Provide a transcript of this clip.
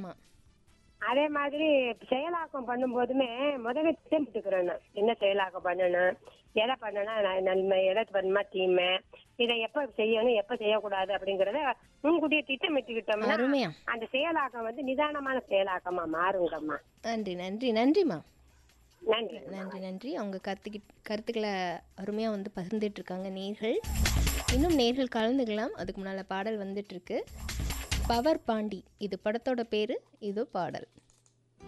ஆமா அதே மாதிரி செயலாக்கம் பண்ணும்போதுமே முதல்ல திட்டமிட்டுக்கிறேன் நான். என்ன செயலாக்கம் பண்ணணும் எதை பண்ணனா நான் நன்மை எதை பண்ணுமா தீமை இதை எப்ப செய்யணும் எப்ப செய்யக்கூடாது அப்படிங்கறத முன்கூட்டியே திட்டமிட்டுக்கிட்டோம்னா அருமையா அந்த செயலாக்கம் வந்து நிதானமான செயலாக்கமா மாறுங்கம்மா நன்றி நன்றி நன்றிம்மா நன்றி நன்றி நன்றி அவங்க கருத்துக்கி கருத்துக்களை அருமையாக வந்து பகிர்ந்துட்டு இருக்காங்க நேர்கள் இன்னும் நேர்கள் கலந்துக்கலாம் அதுக்கு முன்னால் பாடல் வந்துட்டு இருக்கு பவர் பாண்டி இது படத்தோட பேர் இது பாடல்